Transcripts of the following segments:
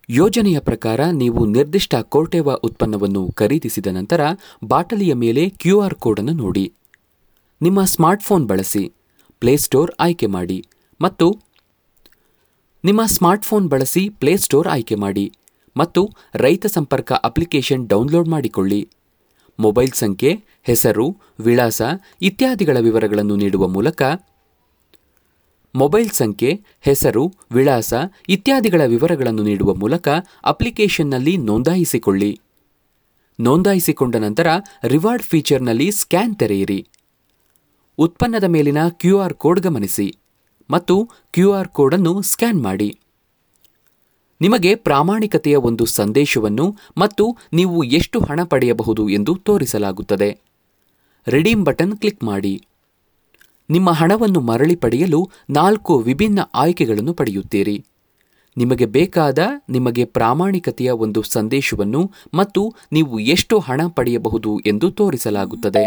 ಯೋಜನೆಯ ಪ್ರಕಾರ ನೀವು ನಿರ್ದಿಷ್ಟ ಕೋರ್ಟೆವಾ ಉತ್ಪನ್ನವನ್ನು ಖರೀದಿಸಿದ ನಂತರ ಬಾಟಲಿಯ ಮೇಲೆ ಕ್ಯೂ ಆರ್ ಕೋಡ್ ಅನ್ನು ನೋಡಿ ನಿಮ್ಮ ಸ್ಮಾರ್ಟ್ಫೋನ್ ಬಳಸಿ ಪ್ಲೇಸ್ಟೋರ್ ಆಯ್ಕೆ ಮಾಡಿ ಮತ್ತು ನಿಮ್ಮ ಸ್ಮಾರ್ಟ್ಫೋನ್ ಬಳಸಿ ಪ್ಲೇಸ್ಟೋರ್ ಆಯ್ಕೆ ಮಾಡಿ ಮತ್ತು ರೈತ ಸಂಪರ್ಕ ಅಪ್ಲಿಕೇಶನ್ ಡೌನ್ಲೋಡ್ ಮಾಡಿಕೊಳ್ಳಿ ಮೊಬೈಲ್ ಸಂಖ್ಯೆ ಹೆಸರು ವಿಳಾಸ ಇತ್ಯಾದಿಗಳ ವಿವರಗಳನ್ನು ನೀಡುವ ಮೂಲಕ ಮೊಬೈಲ್ ಸಂಖ್ಯೆ ಹೆಸರು ವಿಳಾಸ ಇತ್ಯಾದಿಗಳ ವಿವರಗಳನ್ನು ನೀಡುವ ಮೂಲಕ ಅಪ್ಲಿಕೇಶನ್ನಲ್ಲಿ ನೋಂದಾಯಿಸಿಕೊಳ್ಳಿ ನೋಂದಾಯಿಸಿಕೊಂಡ ನಂತರ ರಿವಾರ್ಡ್ ಫೀಚರ್ನಲ್ಲಿ ಸ್ಕ್ಯಾನ್ ತೆರೆಯಿರಿ ಉತ್ಪನ್ನದ ಮೇಲಿನ ಕ್ಯೂ ಆರ್ ಕೋಡ್ ಗಮನಿಸಿ ಮತ್ತು ಕ್ಯೂ ಆರ್ ಕೋಡ್ ಅನ್ನು ಸ್ಕ್ಯಾನ್ ಮಾಡಿ ನಿಮಗೆ ಪ್ರಾಮಾಣಿಕತೆಯ ಒಂದು ಸಂದೇಶವನ್ನು ಮತ್ತು ನೀವು ಎಷ್ಟು ಹಣ ಪಡೆಯಬಹುದು ಎಂದು ತೋರಿಸಲಾಗುತ್ತದೆ ರಿಡೀಮ್ ಬಟನ್ ಕ್ಲಿಕ್ ಮಾಡಿ ನಿಮ್ಮ ಹಣವನ್ನು ಮರಳಿ ಪಡೆಯಲು ನಾಲ್ಕು ವಿಭಿನ್ನ ಆಯ್ಕೆಗಳನ್ನು ಪಡೆಯುತ್ತೀರಿ ನಿಮಗೆ ಬೇಕಾದ ನಿಮಗೆ ಪ್ರಾಮಾಣಿಕತೆಯ ಒಂದು ಸಂದೇಶವನ್ನು ಮತ್ತು ನೀವು ಎಷ್ಟು ಹಣ ಪಡೆಯಬಹುದು ಎಂದು ತೋರಿಸಲಾಗುತ್ತದೆ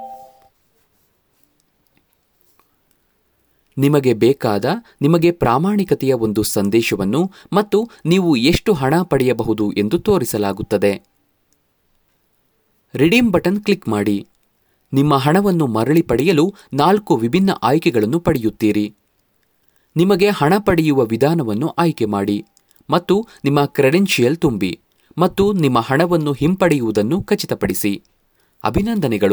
ನಿಮಗೆ ಬೇಕಾದ ನಿಮಗೆ ಪ್ರಾಮಾಣಿಕತೆಯ ಒಂದು ಸಂದೇಶವನ್ನು ಮತ್ತು ನೀವು ಎಷ್ಟು ಹಣ ಪಡೆಯಬಹುದು ಎಂದು ತೋರಿಸಲಾಗುತ್ತದೆ ರಿಡೀಮ್ ಬಟನ್ ಕ್ಲಿಕ್ ಮಾಡಿ ನಿಮ್ಮ ಹಣವನ್ನು ಮರಳಿ ಪಡೆಯಲು ನಾಲ್ಕು ವಿಭಿನ್ನ ಆಯ್ಕೆಗಳನ್ನು ಪಡೆಯುತ್ತೀರಿ ನಿಮಗೆ ಹಣ ಪಡೆಯುವ ವಿಧಾನವನ್ನು ಆಯ್ಕೆ ಮಾಡಿ ಮತ್ತು ನಿಮ್ಮ ಕ್ರೆಡೆನ್ಷಿಯಲ್ ತುಂಬಿ ಮತ್ತು ನಿಮ್ಮ ಹಣವನ್ನು ಹಿಂಪಡೆಯುವುದನ್ನು ಖಚಿತಪಡಿಸಿ ಅಭಿನಂದನೆಗಳು